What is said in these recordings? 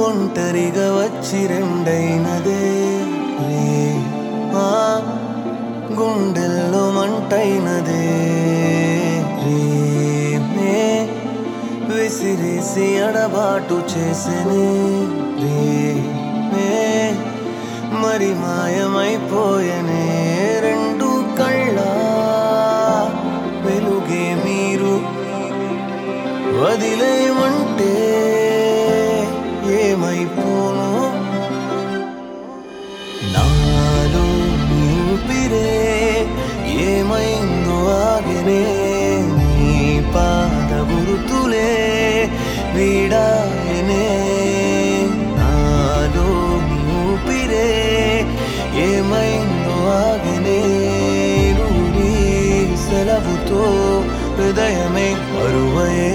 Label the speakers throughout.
Speaker 1: ఒంటరిగా వచ్చి రెండైనదే రే మా గుండెల్లో మంటైనదే రేమే విసిరేసి అడబాటు చేసనే రేమే మరి మాయమైపోయనే రెండు కళ్ళ వెలుగే మీరు వదిలేయమంటే ఏమైపోను నాలో ఊపిరే ఏమైందో ఆగనే నీ పాద గురుతులే వీడాయనే నాలో ఊపిరే ఏమైందో ఆగనే నువ్వు నీ సెలవుతో హృదయమే అరువయే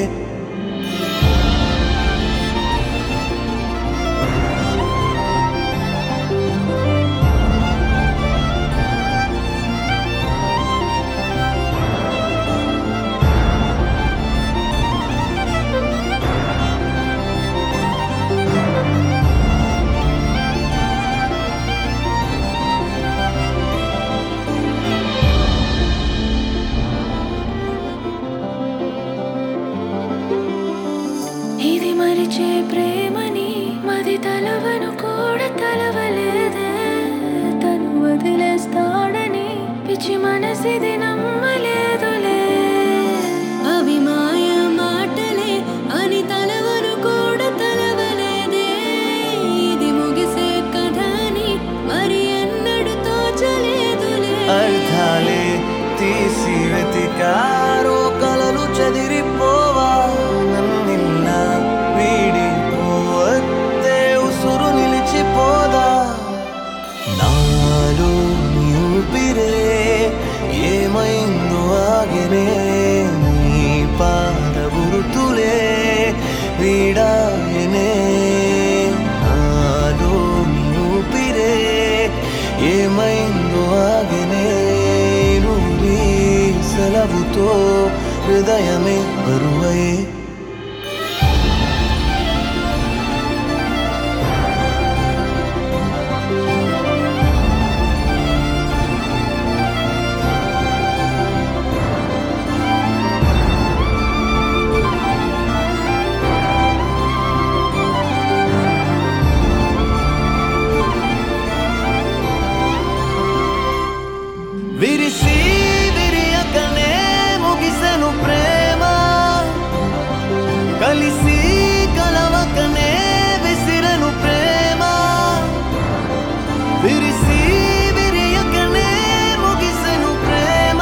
Speaker 2: ఇది మరిచే ప్రేమని మది తలవను కూడా తలవలేదే తను వదిలేస్తాడని పిచ్చి మనసిది నమ్మలేదులే అవి మాయ మాటలే అని తలవను కూడా తలవలేదే ఇది ముగిసే కథని మరి ఎన్నడు తోచలేదులే
Speaker 1: అర్థాలే తీసి వెతికారో కలలు చదిరిపోవా నన్నిల్లా వీడిపోవద్దే ఉసురు నిలిచిపోదా నాలో నీ ఊపిరే ఏమైందో ఆగనే నీ పాద గురుతులే వీడాయనే నాలో నీ ఊపిరే ఏమైందో ఆగనే నువ్వు నీ సెలవుతో హృదయమే బరువయే విరిసి విరియకనే ముగిసెను ప్రేమ కలిసి కలవకనే విసిరెను ప్రేమ విరిసి విరియకనే ముగిసెను ప్రేమ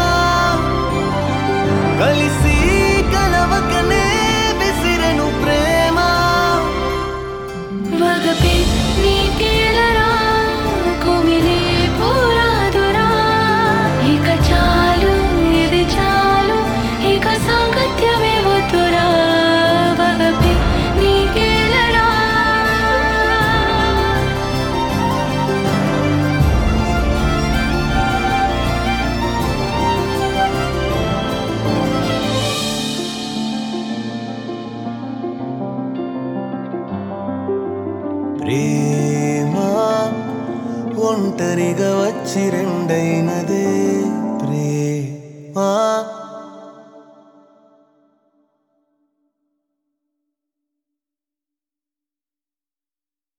Speaker 1: కలిసి కలవకనే విసిరెను ప్రేమ
Speaker 2: వగపే నీకేలరా కుమిలే పోరాదురా ఇక చాలు ఇది చాలు ఇక సాంగత్యమే వద్దురా వగపే నీకేలరా
Speaker 1: ప్రేమ ఒంటరిగా వచ్చి రెండైనదే ప్రేమ